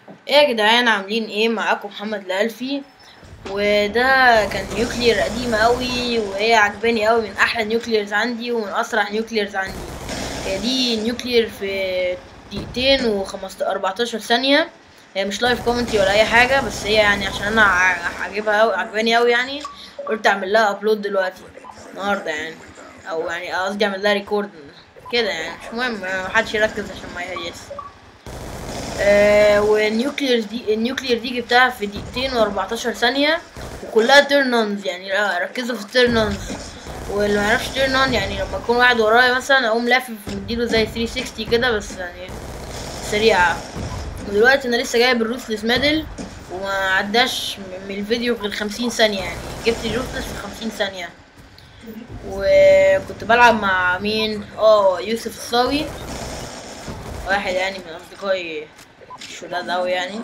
ايه يا جدعان عاملين ايه معاكم محمد الالفي وده كان نيوكلير قديمة قوي وهي عجباني قوي من احلى نيوكليرز عندي ومن اسرع نيوكليرز عندي هي دي نيوكلير في دقيقتين وخمسة اربعتاشر ثانية هي مش لايف كومنتري ولا اي حاجة بس هي يعني عشان انا ع- عاجبها قوي عجباني قوي يعني قلت اعمل لها ابلود دلوقتي النهارده يعني او يعني قصدي اعمل لها ريكورد كده يعني مش مهم محدش يركز عشان ما يهيس آه والنيوكلير دي النيوكلير دي جبتها في دقيقتين و14 ثانية وكلها تيرنونز يعني لا ركزوا في التيرنونز واللي ما يعرفش تيرنون يعني لما يكون واحد ورايا مثلا اقوم لافف مديله زي 360 كده بس يعني سريعة ودلوقتي انا لسه جايب الروثلس ميدل وما عداش م- من الفيديو غير 50 ثانية يعني جبت الروثلس في 50 ثانية وكنت بلعب مع مين اه يوسف الصاوي واحد يعني من اصدقائي الشداد اوي يعني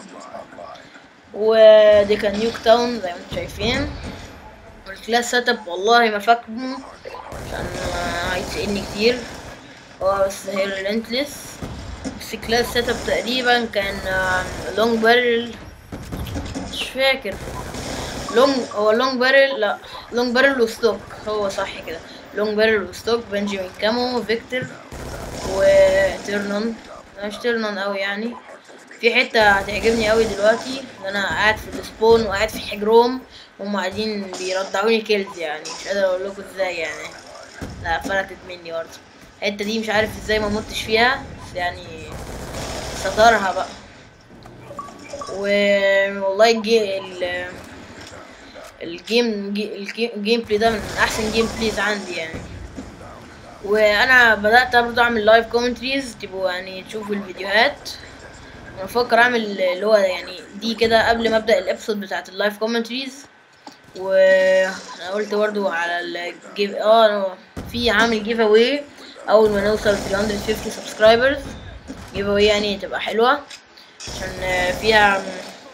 ودي كان نيوك تاون زي ما انتم شايفين والكلاس سيت اب والله ما فاكره عشان ما هيتسألني كتير اه بس هي ريلنتلس بس الكلاس سيت اب تقريبا كان لونج بارل مش فاكر لونج هو لونج بارل لا لونج بارل وستوك هو صح كده لونج بارل وستوك بنجامين كامو فيكتور وتيرنون لا مش تيرنون قوي يعني في حتة هتعجبني قوي دلوقتي ان انا قاعد في السبون وقاعد في حجرهم وهم قاعدين بيرضعوني كيلز يعني مش قادر اقول لكم ازاي يعني لا فلتت مني برضه الحتة دي مش عارف ازاي ما متش فيها بس يعني سترها بقى و والله الجي... ال... الجيم جي... الجيم الجيم بلاي ده من احسن جيم بلايز عندي يعني وانا بدات برضه اعمل لايف كومنتريز تبقوا يعني تشوفوا الفيديوهات انا بفكر اعمل اللي هو يعني دي كده قبل ما ابدا الابسود بتاعت اللايف كومنتريز وانا قلت برضو على الجيف اه أنا في عامل جيف اواي اول ما نوصل 350 سبسكرايبرز جيف اواي يعني تبقى حلوه عشان آه، فيها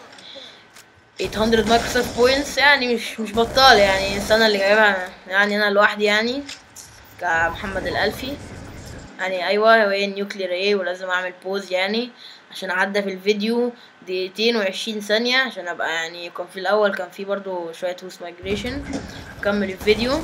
800 مايكروسوفت بوينتس يعني مش مش بطال يعني السنه اللي جايبها يعني انا لوحدي يعني كمحمد الالفي يعني ايوه هو نيوكلير ايه ولازم اعمل بوز يعني عشان اعدى في الفيديو دقيقتين وعشرين ثانية عشان ابقى يعني كان في الاول كان في برضو شوية هوس مايجريشن اكمل الفيديو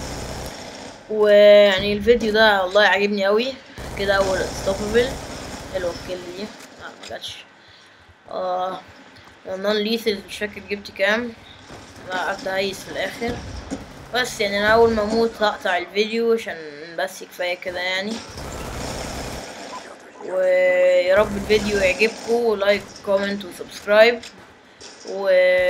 ويعني الفيديو ده والله عاجبني قوي كده اول ستوببل حلوة الكل دي لا ما جاتش اه نون ليثل مش فاكر جبت كام لا قعدت اهيس في الاخر بس يعني انا اول ما اموت هقطع الفيديو عشان بس كفايه كده يعني ويا رب الفيديو يعجبكم لايك كومنت وسبسكرايب و